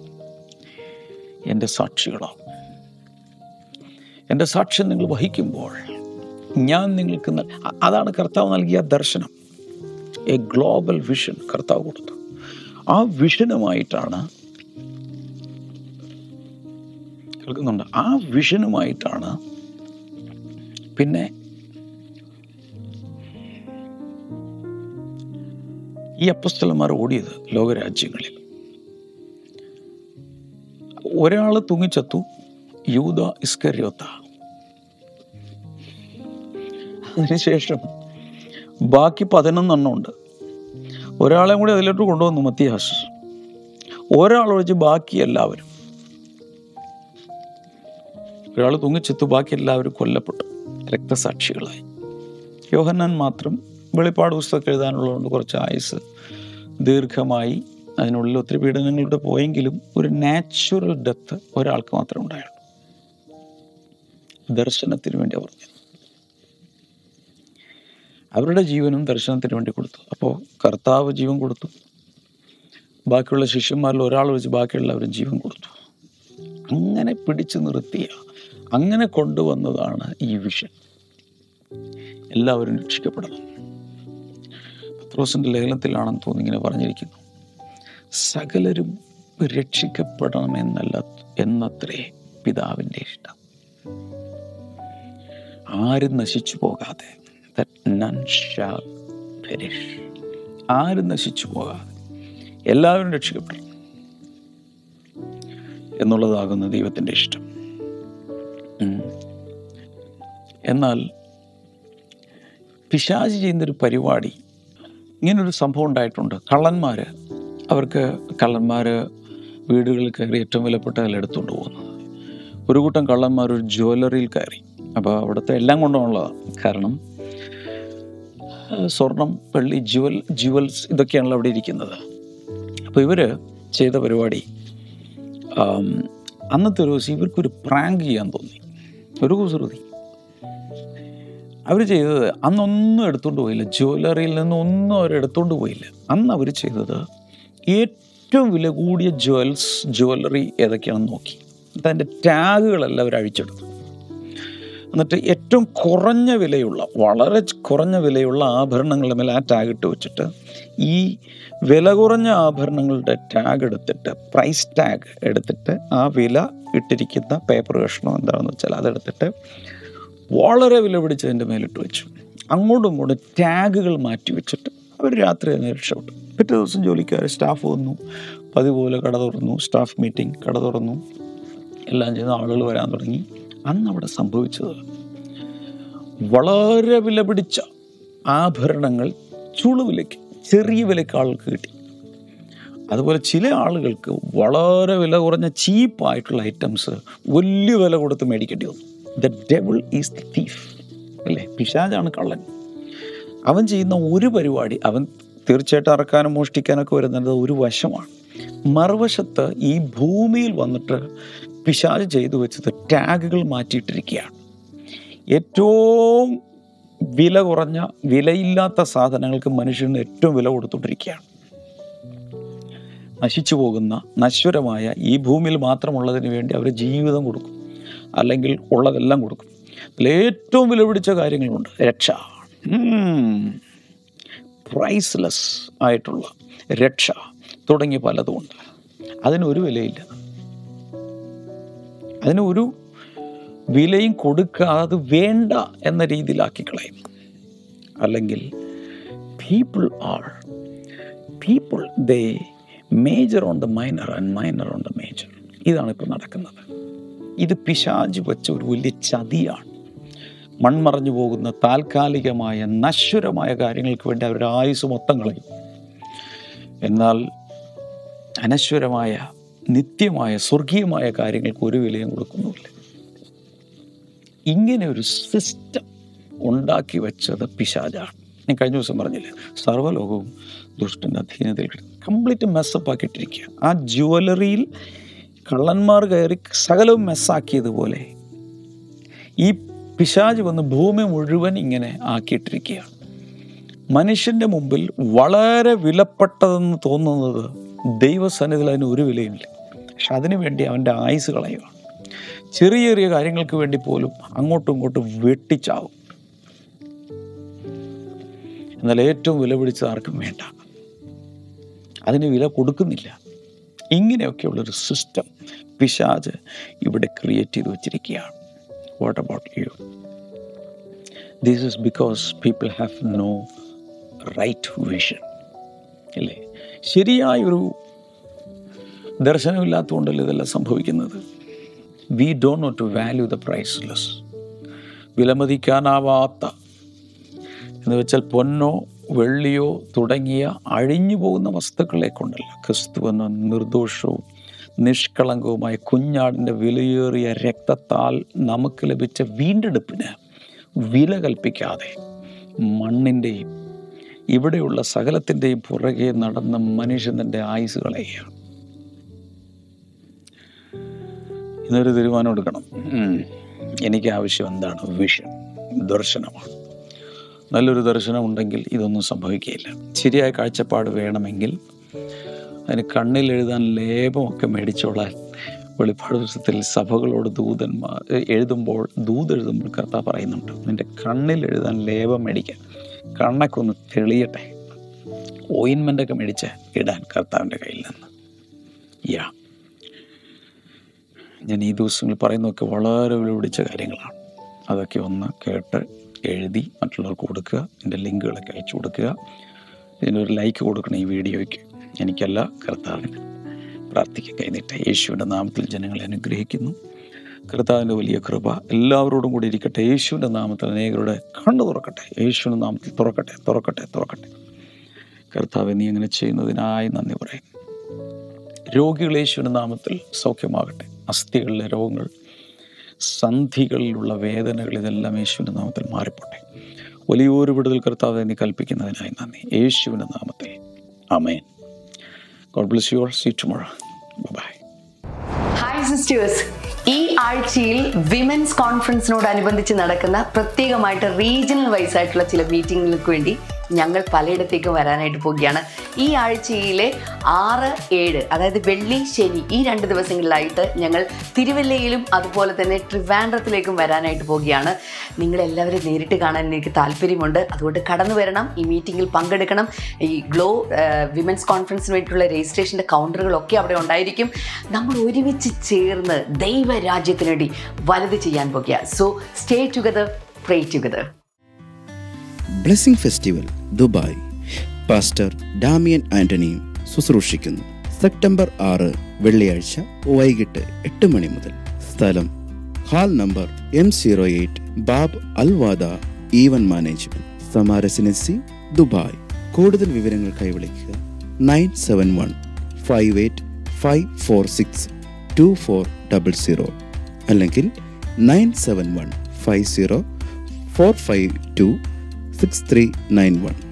എൻ്റെ സാക്ഷികളാണ് എൻ്റെ സാക്ഷ്യം നിങ്ങൾ വഹിക്കുമ്പോൾ ഞാൻ നിങ്ങൾക്ക് നൽ- അ- അതാണ് കർത്താവ് നൽകിയ ദർശനം എ ഗ്ലോബൽ വിഷൻ കർത്താവ് കൊടുത്തു ആ വിഷനുമായിട്ടാണ് കേൾക്കുന്നുണ്ട് ആ വിഷനുമായിട്ടാണ് പിന്നെ ഈ അപ്പസ്തലന്മാർ ഓടിയത് ലോകരാജ്യങ്ങളിൽ ഒരാൾ തൂങ്ങിച്ചത്തു യൂത ഇസ്കരിയോത്ത അതിനുശേഷം ബാക്കി പതിനൊന്നെണ്ണം ഉണ്ട് ഒരാളെയും കൂടി അതിലോട്ട് കൊണ്ടുവന്നു മത്തിയാസ് ഒരാൾ ഒഴിച്ച് ബാക്കി എല്ലാവരും ഒരാൾ തൂങ്ങിച്ചെത്തു ബാക്കി എല്ലാവരും കൊല്ലപ്പെട്ടു രക്തസാക്ഷികളായി യോഹന്നാൻ മാത്രം വെളിപ്പാട് പുസ്തകം എഴുതാനുള്ളതുകൊണ്ട് കുറച്ച് ആയുസ് ദീർഘമായി അതിനുള്ളിൽ ഒത്തിരി പീഡനങ്ങളുടെ പോയെങ്കിലും ഒരു നാച്ചുറൽ ഡെത്ത് ഒരാൾക്ക് മാത്രമേ ഉണ്ടായുള്ളൂ ദർശനത്തിന് വേണ്ടി അവർ പറഞ്ഞു അവരുടെ ജീവനും ദർശനത്തിന് വേണ്ടി കൊടുത്തു അപ്പോൾ കർത്താവ് ജീവൻ കൊടുത്തു ബാക്കിയുള്ള ശിഷ്യന്മാരിൽ ഒരാൾ വെച്ച് ബാക്കിയുള്ളവരും ജീവൻ കൊടുത്തു അങ്ങനെ പിടിച്ചു നിർത്തിയ അങ്ങനെ കൊണ്ടുവന്നതാണ് ഈ വിഷൻ എല്ലാവരും രക്ഷിക്കപ്പെടണം പത്രോസിൻ്റെ ലേഖനത്തിലാണെന്ന് തോന്നി ഇങ്ങനെ പറഞ്ഞിരിക്കുന്നു സകലരും രക്ഷിക്കപ്പെടണമെന്നല്ല എന്നത്രേ പിതാവിൻ്റെ ഇഷ്ടം ആരും നശിച്ചു പോകാതെ that none shall perish. ആരും നശിച്ചു പോകാതെ എല്ലാവരും രക്ഷിക്കപ്പെടണം എന്നുള്ളതാകുന്ന ദൈവത്തിൻ്റെ ഇഷ്ടം ഉം. എന്നാൽ പിശാചി ചെയ്യുന്നൊരു പരിപാടി ഇങ്ങനൊരു സംഭവം ഉണ്ടായിട്ടുണ്ട് കള്ളന്മാർ അവർക്ക് കള്ളന്മാർ വീടുകളിൽ കയറി ഏറ്റവും വിലപ്പെട്ടതെല്ലാം എടുത്തുകൊണ്ട് പോകുന്നത് ഒരു കൂട്ടം കള്ളന്മാർ ഒരു ജ്വല്ലറിയിൽ കയറി അപ്പോൾ അവിടുത്തെ എല്ലാം കൊണ്ടുള്ളതാണ് കാരണം ആ, സ്വർണം വെള്ളി ജുവൽ ജുവൽസ് ഇതൊക്കെയാണല്ലോ അവിടെ ഇരിക്കുന്നത് അപ്പോൾ ഇവർ ചെയ്ത പരിപാടി ആം, അന്നത്തെ ഒരു ദിവസം ഇവർക്കൊരു പ്രാങ്ക് ചെയ്യാൻ തോന്നി ഒരു കുസൃതി അവർ ചെയ്തത് അന്നൊന്നും എടുത്തുകൊണ്ട് പോയില്ല ജ്വല്ലറിയിൽ നിന്ന് ഒന്നും അവർ എടുത്തുകൊണ്ട് പോയില്ല അന്ന് അവർ ചെയ്തത് ഏറ്റവും വില കൂടിയ ജ്വൽസ് ജ്വല്ലറി ഏതൊക്കെയാണെന്ന് നോക്കി എന്നിട്ട് അതിൻ്റെ ടാഗുകളെല്ലാം അവർ അഴിച്ചെടുത്തു എന്നിട്ട് ഏറ്റവും കുറഞ്ഞ വിലയുള്ള വളരെ കുറഞ്ഞ വിലയുള്ള ആഭരണങ്ങളുടെ മേലെ ആ ടാഗ് ഇട്ട് വെച്ചിട്ട് ഈ വില കുറഞ്ഞ ആഭരണങ്ങളുടെ ടാഗ് എടുത്തിട്ട് പ്രൈസ് ടാഗ് എടുത്തിട്ട് ആ വില ഇട്ടിരിക്കുന്ന പേപ്പർ കഷ്ണം എന്താണെന്ന് വെച്ചാൽ അതെടുത്തിട്ട് വളരെ വില പിടിച്ചതിൻ്റെ മേലിട്ട് വെച്ചു അങ്ങോട്ടും ഇങ്ങോട്ടും ടാഗുകൾ മാറ്റി വെച്ചിട്ട് അവർ രാത്രി തന്നെ രക്ഷപ്പെട്ടു പിറ്റേ ദിവസം ജോലിക്കാർ സ്റ്റാഫ് വന്നു പതിപോലെ കട തുറന്നു സ്റ്റാഫ് മീറ്റിംഗ് കട തുറന്നു എല്ലാം ചെയ്ത് ആളുകൾ വരാൻ തുടങ്ങി അന്ന് അവിടെ സംഭവിച്ചത് വളരെ വില പിടിച്ച ആഭരണങ്ങൾ ചുളുവിലയ്ക്ക് ചെറിയ വിലയ്ക്ക് ആൾക്ക് കിട്ടി അതുപോലെ ചില ആളുകൾക്ക് വളരെ വില കുറഞ്ഞ ചീപ്പായിട്ടുള്ള ഐറ്റംസ് വലിയ വില കൊടുത്ത് മേടിക്കേണ്ടി വന്നു the devil is the thief അല്ലേ പിശാജാണ് കള്ളൻ അവൻ ചെയ്യുന്ന ഒരു പരിപാടി അവൻ തീർച്ചയായിട്ടും അറക്കാനും മോഷ്ടിക്കാനൊക്കെ വരുന്നത് ഒരു വശമാണ് മറുവശത്ത് ഈ ഭൂമിയിൽ വന്നിട്ട് പിശാജ് ചെയ്തു വെച്ചത് ടാഗുകൾ മാറ്റിയിട്ടിരിക്കുകയാണ് ഏറ്റവും വില കുറഞ്ഞ വിലയില്ലാത്ത സാധനങ്ങൾക്ക് മനുഷ്യന് ഏറ്റവും വില കൊടുത്തുകൊണ്ടിരിക്കുകയാണ് നശിച്ചു പോകുന്ന നശ്വരമായ ഈ ഭൂമിയിൽ മാത്രമുള്ളതിന് വേണ്ടി അവർ ജീവിതം കൊടുക്കും അല്ലെങ്കിൽ ഉള്ളതെല്ലാം കൊടുക്കും അതിൽ ഏറ്റവും വില പിടിച്ച കാര്യങ്ങളുണ്ട് രക്ഷ പ്രൈസ്ലെസ് ആയിട്ടുള്ള രക്ഷ തുടങ്ങിയ പലതുമുണ്ട് അതിനൊരു വിലയില്ല അതിന് ഒരു വിലയും കൊടുക്കാതെ വേണ്ട എന്ന രീതിയിലാക്കി കളയും അല്ലെങ്കിൽ people are people they major on the minor and minor on the major ഇതാണ് ഇപ്പോൾ നടക്കുന്നത് ഇത് പിശാജ് വെച്ച ഒരു വലിയ ചതിയാണ് മൺമറഞ്ഞു പോകുന്ന താൽക്കാലികമായ നശ്വരമായ കാര്യങ്ങൾക്ക് വേണ്ടി അവരുടെ ആയുസ് മൊത്തം കളയും എന്നാൽ അനശ്വരമായ നിത്യമായ സ്വർഗീയമായ കാര്യങ്ങൾക്ക് ഒരു വിലയും കൊടുക്കുന്നുമില്ല ഇങ്ങനെ ഒരു സിസ്റ്റം ഉണ്ടാക്കി വെച്ചത് പിശാജാണ് ഞാൻ കഴിഞ്ഞ ദിവസം പറഞ്ഞില്ലേ സർവ്വലോകവും ദുഷ്ടൻ്റെ അധീനതയിൽ കംപ്ലീറ്റ് മെസ്സപ്പ് ആക്കിയിട്ടിരിക്കുക ആ ജ്വല്ലറിയിൽ കള്ളന്മാർ കയറി സകലവും മെസ്സാക്കിയതുപോലെ ഈ പിശാജ് വന്ന് ഭൂമി മുഴുവൻ ഇങ്ങനെ ആക്കിയിട്ടിരിക്കുകയാണ് മനുഷ്യൻ്റെ മുമ്പിൽ വളരെ വിലപ്പെട്ടതെന്ന് തോന്നുന്നത് ദൈവസന്നിധിയിൽ അതിന് ഒരു വിലയുമില്ല പക്ഷെ അതിനു വേണ്ടി അവൻ്റെ ആയുസ് കളയുകയാണ് ചെറിയ ചെറിയ കാര്യങ്ങൾക്ക് വേണ്ടി പോലും അങ്ങോട്ടും ഇങ്ങോട്ടും വെട്ടിച്ചാവും എന്നാൽ ഏറ്റവും വില പിടിച്ചത് ആർക്കും വേണ്ട അതിന് വില കൊടുക്കുന്നില്ല ഇങ്ങനെയൊക്കെയുള്ളൊരു സിസ്റ്റം പിശാജ് ഇവിടെ ക്രിയേറ്റ് ചെയ്ത് വച്ചിരിക്കുകയാണ് what about you this is because people have no right vision അല്ലേ ശരിയായൊരു ദർശനമില്ലാത്തതുകൊണ്ടല്ലേ ഇതെല്ലാം സംഭവിക്കുന്നത് we do not to value the priceless വിലമതിക്കാനാവാത്ത എന്ന് വെച്ചാൽ പൊന്നോ വെള്ളിയോ തുടങ്ങിയ അഴിഞ്ഞു പോകുന്ന വസ്തുക്കളെ കൊണ്ടല്ല ക്രിസ്തു എന്ന നിർദോഷവും നിഷ്കളങ്കവുമായ കുഞ്ഞാടിൻ്റെ വിലയേറിയ രക്തത്താൽ നമുക്ക് ലഭിച്ച വീണ്ടെടുപ്പിന് വില കൽപ്പിക്കാതെ മണ്ണിൻ്റെയും ഇവിടെയുള്ള സകലത്തിൻ്റെയും പുറകെ നടന്ന മനുഷ്യൻ തൻ്റെ ആയുസ് കളയുകയാണ് ഇന്നൊരു തീരുമാനം എടുക്കണം ഉം. എനിക്ക് ആവശ്യം എന്താണ് വിഷൻ ദർശനമാണ് നല്ലൊരു ദർശനം ഉണ്ടെങ്കിൽ ഇതൊന്നും സംഭവിക്കുകയില്ല ശരിയായ കാഴ്ചപ്പാട് വേണമെങ്കിൽ അതിന് കണ്ണിൽ എഴുതാൻ ലേപമൊക്കെ മേടിച്ചോളാൻ വെളിപ്പാട് ദിവസത്തിൽ സഭകളോട് ദൂതന്മാർ എഴുതുമ്പോൾ ദൂത് എഴുതുമ്പോൾ കർത്താവ് പറയുന്നുണ്ട് നിന്റെ കണ്ണിൽ എഴുതാൻ ലേപം മേടിക്കാൻ കണ്ണൊക്കെ ഒന്ന് തെളിയട്ടെ ഓയിൻമെൻ്റൊക്കെ മേടിച്ച് ഇടാൻ കർത്താവിൻ്റെ കയ്യിൽ നിന്ന് യാ ഞാൻ ഈ ദിവസങ്ങളിൽ പറയുന്നതൊക്കെ വളരെ വിലപിടിച്ച കാര്യങ്ങളാണ് അതൊക്കെ ഒന്ന് കേട്ട് എഴുതി മറ്റുള്ളവർക്ക് കൊടുക്കുക എൻ്റെ ലിങ്കുകളൊക്കെ അയച്ചു കൊടുക്കുക ഇതിനൊരു ലൈക്ക് കൊടുക്കണം ഈ വീഡിയോയ്ക്ക് എനിക്കല്ല കർത്താവിന് പ്രാർത്ഥിക്കുക കൈനീട്ട യേശുവിൻ്റെ നാമത്തിൽ ജനങ്ങളെ അനുഗ്രഹിക്കുന്നു കർത്താവിൻ്റെ വലിയ കൃപ എല്ലാവരോടും കൂടി ഇരിക്കട്ടെ യേശുവിൻ്റെ നാമത്തിൽ അനേകരുടെ കണ്ണു തുറക്കട്ടെ യേശുവിൻ്റെ നാമത്തിൽ തുറക്കട്ടെ തുറക്കട്ടെ തുറക്കട്ടെ കർത്താവ് നീ അങ്ങനെ ചെയ്യുന്നതിനായി നന്ദി പറയും രോഗികൾ യേശുവിൻ്റെ നാമത്തിൽ സൗഖ്യമാകട്ടെ അസ്ഥികളിലെ രോഗങ്ങൾ സന്ധികളിലുള്ള വേദനകൾ ഇതെല്ലാം യേശുവിൻ്റെ നാമത്തിൽ മാറിപ്പോട്ടെ വലിയൊരു വിടുതൽ കർത്താവ് നീ കൽപ്പിക്കുന്നതിനായി നന്ദി യേശുവിൻ്റെ നാമത്തിൽ അമേൻ God bless your see tomorrow bye hi sisters ഈ ആഴ്ചയിൽ വിമൻസ് കോൺഫറൻസിനോടനുബന്ധിച്ച് നടക്കുന്ന പ്രത്യേകമായിട്ട് റീജിയണൽ വൈസ് ആയിട്ടുള്ള ചില മീറ്റിങ്ങുകൾക്ക് വേണ്ടി ഞങ്ങൾ പലയിടത്തേക്കും വരാനായിട്ട് പോവുകയാണ് ഈ ആഴ്ചയിലെ ആറ് ഏഴ് അതായത് വെള്ളി ശനി ഈ രണ്ട് ദിവസങ്ങളിലായിട്ട് ഞങ്ങൾ തിരുവല്ലയിലും അതുപോലെ തന്നെ ട്രിവാൻഡ്രത്തിലേക്കും വരാനായിട്ട് പോവുകയാണ് നിങ്ങളെല്ലാവരും നേരിട്ട് കാണാൻ എനിക്ക് താല്പര്യമുണ്ട് അതുകൊണ്ട് കടന്നു വരണം ഈ മീറ്റിങ്ങിൽ പങ്കെടുക്കണം ഈ ഗ്ലോ വിമൻസ് കോൺഫറൻസിന് വേണ്ടിയിട്ടുള്ള രജിസ്ട്രേഷൻ്റെ കൗണ്ടറുകളൊക്കെ അവിടെ ഉണ്ടായിരിക്കും നമ്മൾ ഒരുമിച്ച് ചേർന്ന് ദൈവരാജ്യത്തിന് വേണ്ടി വലുത് ചെയ്യാൻ പോകുക so stay together pray together blessing festival Dubai pastor Damian ആന്റണിയും ശുശ്രൂഷിക്കുന്നു സെപ്റ്റംബർ ആറ് വെള്ളിയാഴ്ച വൈകിട്ട് എട്ട് മണി മുതൽ സ്ഥലം hall number M zero eight Bab Alwada event management Sama residency Dubai കൂടുതൽ വിവരങ്ങൾക്കായി വിളിക്കുക nine seven one five eight five four six two four double zero അല്ലെങ്കിൽ nine seven one five zero four five two six three nine one